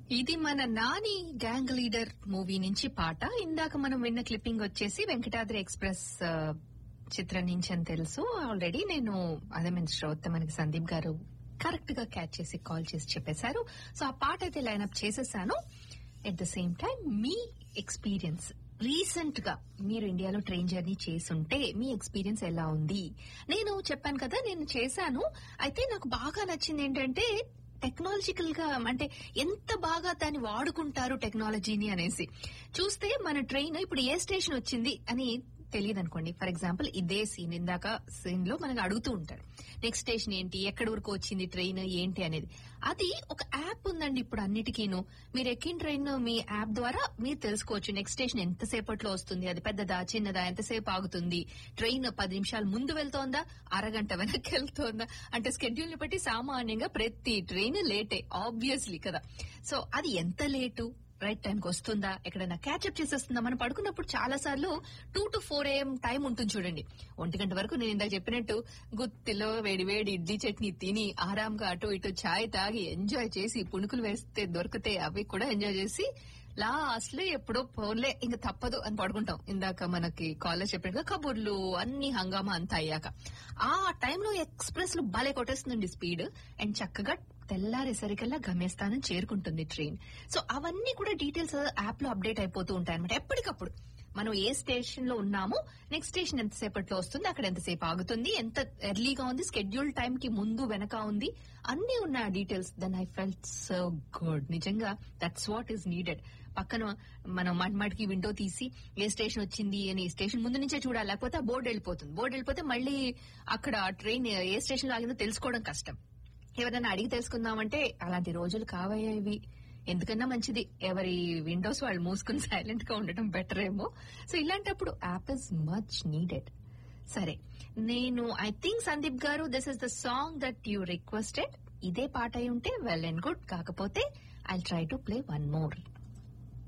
ఇది మన Nani gang leader movie నుంచి పాట ఇందాక మనం విన్న క్లిప్పింగ్ వచ్చేసి వెంకటాద్రి ఎక్స్ప్రెస్ ఆ, చిత్రం నుంచి అని తెలుసు ఆల్రెడీ నేను అదే మన శ్రోత మనకి సందీప్ గారు కరెక్ట్ గా క్యాచ్ చేసి కాల్ చేసి చెప్పేశారు సో ఆ పాట అయితే లైన్అప్ చేసేసాను ఎట్ ద సేమ్ టైం మీ ఎక్స్పీరియన్స్ రీసెంట్ గా మీరు ఇండియాలో ట్రైన్ జర్నీ చేసుంటే మీ ఎక్స్పీరియన్స్ ఎలా ఉంది నేను చెప్పాను కదా నేను చేశాను అయితే నాకు బాగా నచ్చింది ఏంటంటే టెక్నాలజికల్ గా అంటే ఎంత బాగా దాన్ని వాడుకుంటారు టెక్నాలజీని అనేసి చూస్తే మన ట్రైన్ ఇప్పుడు ఏ స్టేషన్ వచ్చింది అని తెలియదు అనుకోండి ఫర్ ఎగ్జాంపుల్ ఇదే సీన్ ఇందాక సీన్ లో మనకు అడుగుతూ ఉంటారు నెక్స్ట్ స్టేషన్ ఏంటి ఎక్కడి వరకు వచ్చింది ట్రైన్ ఏంటి అనేది అది ఒక యాప్ ఉందండి ఇప్పుడు అన్నిటికీను మీరు ఎక్కిన ట్రైన్ మీ యాప్ ద్వారా మీరు తెలుసుకోవచ్చు నెక్స్ట్ స్టేషన్ ఎంతసేపట్లో వస్తుంది అది పెద్దదా చిన్నదా ఎంతసేపు ఆగుతుంది ట్రైన్ పది నిమిషాలు ముందు వెళ్తోందా అరగంట వెనక్కి వెళ్తోందా అంటే స్కెడ్యూల్ ని బట్టి సామాన్యంగా ప్రతి ట్రైన్ లేటే ఆబ్వియస్లీ కదా సో అది ఎంత లేటు రైట్ టైంకి వస్తుందా ఎక్కడైనా క్యాచ్అప్ చేసేస్తుందా మనం పడుకున్నప్పుడు చాలా సార్లు two to four AM time ఉంటుంది చూడండి ఒంటి గంట వరకు నేను ఇందాక చెప్పినట్టు గుత్తిలో వేడి వేడి ఇడ్లీ చట్నీ తిని ఆరాంగా అటు ఇటు ఛాయ్ తాగి ఎంజాయ్ చేసి పుణుకులు వేస్తే దొరికితే అవి కూడా ఎంజాయ్ చేసి లాస్ట్ లో ఎప్పుడో పోలే ఇంకా తప్పదు అని పడుకుంటాం ఇందాక మనకి కాలేజ్ చెప్పినట్టుగా కబుర్లు అన్ని హంగామా అంతా అయ్యాక ఆ టైంలో ఎక్స్ప్రెస్ లో భలే కొట్టేస్తుందండి స్పీడ్ అండ్ చక్కగా తెల్లారేసరికల్లా గమ్యస్థానం చేరుకుంటుంది ట్రైన్ సో అవన్నీ కూడా డీటెయిల్స్ యాప్ లో అప్డేట్ అయిపోతూ ఉంటాయి అనమాట ఎప్పటికప్పుడు మనం ఏ స్టేషన్ లో ఉన్నామో నెక్స్ట్ స్టేషన్ ఎంతసేపట్లో వస్తుంది అక్కడ ఎంతసేపు ఆగుతుంది ఎంత ఎర్లీగా ఉంది స్కెడ్యూల్ టైం కి ముందు వెనక ఉంది అన్ని ఉన్న details then I felt so good నిజంగా దట్స్ వాట్ ఈస్ నీడెడ్ పక్కన మనం మాటిమాటికి విండో తీసి ఏ స్టేషన్ వచ్చింది అని స్టేషన్ ముందు నుంచే చూడాలి లేకపోతే ఆ బోర్డు వెళ్ళిపోతుంది బోర్డు వెళ్ళిపోతే మళ్ళీ అక్కడ ట్రైన్ ఏ స్టేషన్ లో ఆగిందో తెలుసుకోవడం కష్టం ఎవరైనా అడిగి తెలుసుకుందామంటే అలాంటి రోజులు కావయ్యేవి ఎందుకన్నా మంచిది ఎవరి విండోస్ వాళ్ళు మూసుకుని సైలెంట్ గా ఉండటం బెటర్ ఏమో సో ఇలాంటప్పుడు యాప్ ఇస్ మచ్ నీడెడ్ సరే నేను ఐ థింక్ సందీప్ గారు this is the song that you requested ఇదే పాట అయి ఉంటే వెల్ అండ్ గుడ్ కాకపోతే I try to play one more